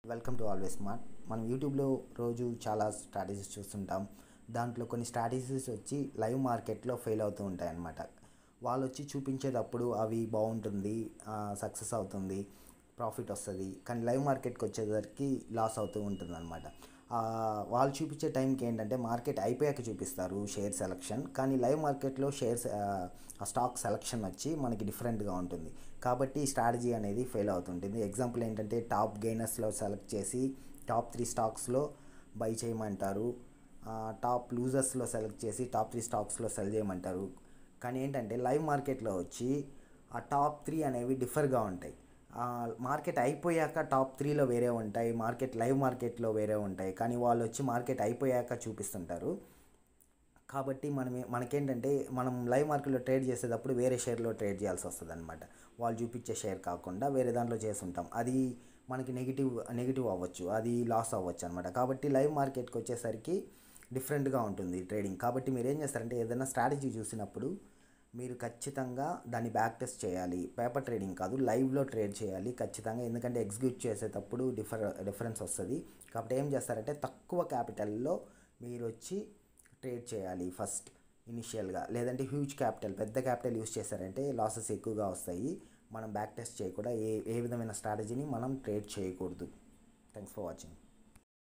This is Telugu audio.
వెల్కమ్ టు ఆల్వేస్ స్మార్ట్ మనం యూట్యూబ్లో రోజు చాలా స్ట్రాటజీస్ చూస్తుంటాం దాంట్లో కొన్ని స్ట్రాటజీస్ వచ్చి లైవ్ మార్కెట్లో ఫెయిల్ అవుతూ ఉంటాయి అన్నమాట వాళ్ళు వచ్చి చూపించేటప్పుడు అవి బాగుంటుంది సక్సెస్ అవుతుంది ప్రాఫిట్ వస్తుంది కానీ లైవ్ మార్కెట్కి వచ్చేసరికి లాస్ అవుతూ ఉంటుంది అనమాట వాళ్ళు చూపించే టైంకి ఏంటంటే మార్కెట్ అయిపోయాక చూపిస్తారు షేర్ సెలక్షన్ కానీ లైవ్ మార్కెట్లో షేర్స్ ఆ స్టాక్ సెలక్షన్ వచ్చి మనకి డిఫరెంట్గా ఉంటుంది కాబట్టి స్ట్రాటజీ అనేది ఫెయిల్ అవుతుంటుంది ఎగ్జాంపుల్ ఏంటంటే టాప్ గెయినర్స్లో సెలెక్ట్ చేసి టాప్ త్రీ స్టాక్స్లో బై చేయమంటారు టాప్ లూజర్స్లో సెలెక్ట్ చేసి టాప్ త్రీ స్టాక్స్లో సెల్ చేయమంటారు కానీ ఏంటంటే లైవ్ మార్కెట్లో వచ్చి ఆ టాప్ త్రీ అనేవి డిఫర్గా ఉంటాయి మార్కెట్ అయిపోయాక టాప్ త్రీలో వేరే ఉంటాయి మార్కెట్ లైవ్ మార్కెట్లో వేరే ఉంటాయి కానీ వాళ్ళు వచ్చి మార్కెట్ అయిపోయాక చూపిస్తుంటారు కాబట్టి మనం మనకేంటంటే మనం లైవ్ మార్కెట్లో ట్రేడ్ చేసేటప్పుడు వేరే షేర్లో ట్రేడ్ చేయాల్సి వస్తుంది అనమాట వాళ్ళు చూపించే షేర్ కాకుండా వేరే దాంట్లో చేస్తుంటాం అది మనకి నెగిటివ్ నెగిటివ్ అవ్వచ్చు అది లాస్ అవ్వచ్చు అనమాట కాబట్టి లైవ్ మార్కెట్కి వచ్చేసరికి డిఫరెంట్గా ఉంటుంది ట్రేడింగ్ కాబట్టి మీరు ఏం చేస్తారంటే ఏదైనా స్ట్రాటజీ చూసినప్పుడు మీరు ఖచ్చితంగా దాన్ని బ్యాక్ టెస్ట్ చేయాలి పేపర్ ట్రేడింగ్ కాదు లైవ్లో ట్రేడ్ చేయాలి ఖచ్చితంగా ఎందుకంటే ఎగ్జిక్యూట్ చేసేటప్పుడు డిఫర్ డిఫరెన్స్ వస్తుంది కాబట్టి ఏం చేస్తారంటే తక్కువ క్యాపిటల్లో మీరు వచ్చి ట్రేడ్ చేయాలి ఫస్ట్ ఇనిషియల్గా లేదంటే హ్యూజ్ క్యాపిటల్ పెద్ద క్యాపిటల్ యూస్ చేశారంటే లాసెస్ ఎక్కువగా వస్తాయి మనం బ్యాక్ టెస్ట్ చేయకుండా ఏ ఏ విధమైన స్ట్రాటజీని మనం ట్రేడ్ చేయకూడదు థ్యాంక్స్ ఫర్ వాచింగ్